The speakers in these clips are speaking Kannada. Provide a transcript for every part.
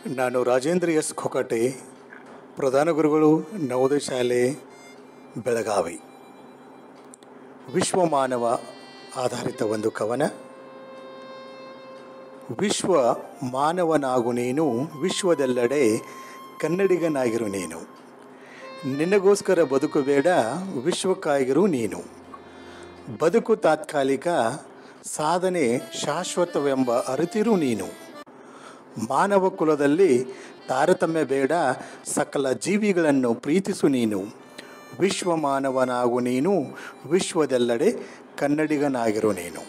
ನಾನು ರಾಜೇಂದ್ರ ಎಸ್ ಖೊಕಟೆ ಪ್ರಧಾನ ಗುರುಗಳು ನವೋದಯ ಶಾಲೆ ಬೆಳಗಾವಿ ವಿಶ್ವ ಮಾನವ ಆಧಾರಿತ ಒಂದು ಕವನ ವಿಶ್ವ ಮಾನವನಾಗು ನೀನು ವಿಶ್ವದೆಲ್ಲೆಡೆ ಕನ್ನಡಿಗನಾಗಿರು ನೀನು ನಿನಗೋಸ್ಕರ ಬದುಕು ಬೇಡ ವಿಶ್ವಕ್ಕಾಗಿರು ನೀನು ಬದುಕು ತಾತ್ಕಾಲಿಕ ಸಾಧನೆ ಶಾಶ್ವತವೆಂಬ ಅರಿತಿರು ನೀನು ಮಾನವ ಕುಲದಲ್ಲಿ ತಾರತಮ್ಯ ಬೇಡ ಸಕಲ ಜೀವಿಗಳನ್ನು ಪ್ರೀತಿಸು ನೀನು ವಿಶ್ವ ಮಾನವನಾಗು ನೀನು ವಿಶ್ವದೆಲ್ಲೆಡೆ ಕನ್ನಡಿಗನಾಗಿರು ನೀನು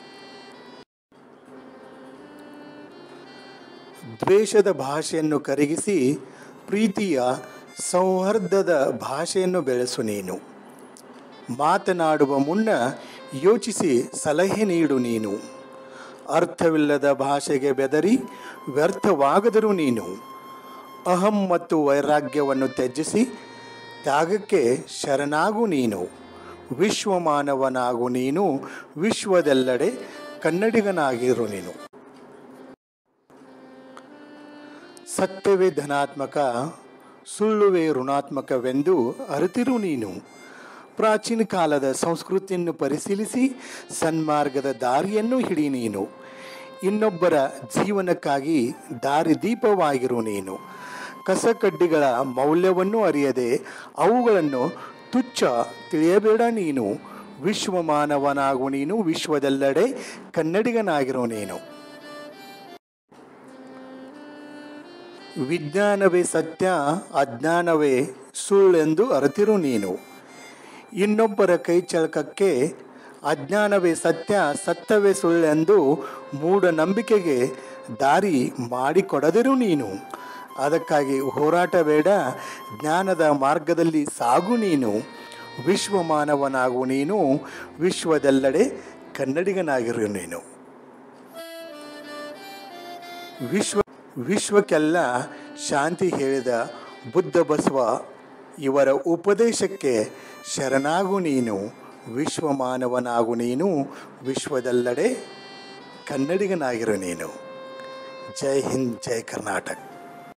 ದ್ವೇಷದ ಭಾಷೆಯನ್ನು ಕರಗಿಸಿ ಪ್ರೀತಿಯ ಸೌಹಾರ್ದದ ಭಾಷೆಯನ್ನು ಬೆಳೆಸು ನೀನು ಮಾತನಾಡುವ ಮುನ್ನ ಯೋಚಿಸಿ ಸಲಹೆ ನೀಡು ನೀನು ಅರ್ಥವಿಲ್ಲದ ಭಾಷೆಗೆ ಬೆದರಿ ವ್ಯರ್ಥವಾಗದರೂ ನೀನು ಅಹಂ ಮತ್ತು ವೈರಾಗ್ಯವನ್ನು ತ್ಯಜಿಸಿ ತ್ಯಾಗಕ್ಕೆ ಶರಣಾಗು ನೀನು ವಿಶ್ವ ಮಾನವನಾಗು ನೀನು ವಿಶ್ವದೆಲ್ಲೆಡೆ ಕನ್ನಡಿಗನಾಗಿರು ನೀನು ಸತ್ಯವೇ ಧನಾತ್ಮಕ ಸುಳ್ಳುವೇ ಋಣಾತ್ಮಕವೆಂದು ಅರಿತಿರು ನೀನು ಪ್ರಾಚೀನ ಕಾಲದ ಸಂಸ್ಕೃತಿಯನ್ನು ಪರಿಶೀಲಿಸಿ ಸನ್ಮಾರ್ಗದ ದಾರಿಯನ್ನು ಹಿಡಿ ನೀನು ಇನ್ನೊಬ್ಬರ ಜೀವನಕ್ಕಾಗಿ ದಾರಿದೀಪವಾಗಿರು ನೀನು ಕಸಕಡ್ಡಿಗಳ ಮೌಲ್ಯವನ್ನು ಅರಿಯದೆ ಅವುಗಳನ್ನು ತುಚ್ಛ ತಿಳಿಯಬೇಡ ನೀನು ವಿಶ್ವ ಮಾನವನಾಗು ನೀನು ವಿಶ್ವದೆಲ್ಲೆಡೆ ಕನ್ನಡಿಗನಾಗಿರು ನೀನು ವಿಜ್ಞಾನವೇ ಸತ್ಯ ಅಜ್ಞಾನವೇ ಸುಳ್ಳೆಂದು ಅರಿತಿರು ನೀನು ಇನ್ನೊಬ್ಬರ ಕೈ ಚಳಕಕ್ಕೆ ಅಜ್ಞಾನವೇ ಸತ್ಯ ಸತ್ಯವೇ ಸುಳ್ಳೆಂದು ಮೂಢನಂಬಿಕೆಗೆ ದಾರಿ ಮಾಡಿಕೊಡದಿರು ನೀನು ಅದಕ್ಕಾಗಿ ಹೋರಾಟ ಬೇಡ ಜ್ಞಾನದ ಮಾರ್ಗದಲ್ಲಿ ಸಾಗು ನೀನು ವಿಶ್ವ ಮಾನವನಾಗು ನೀನು ವಿಶ್ವದೆಲ್ಲೆಡೆ ಕನ್ನಡಿಗನಾಗಿರು ನೀನು ವಿಶ್ವ ವಿಶ್ವಕ್ಕೆಲ್ಲ ಶಾಂತಿ ಹೇಳಿದ ಬುದ್ಧ ಬಸವ ಇವರ ಉಪದೇಶಕ್ಕೆ ಶರಣಾಗು ನೀನು ವಿಶ್ವ ಮಾನವನಾಗು ನೀನು ವಿಶ್ವದೆಲ್ಲೆಡೆ ಕನ್ನಡಿಗನಾಗಿರು ನೀನು ಜೈ ಹಿಂದ್ ಜೈ ಕರ್ನಾಟಕ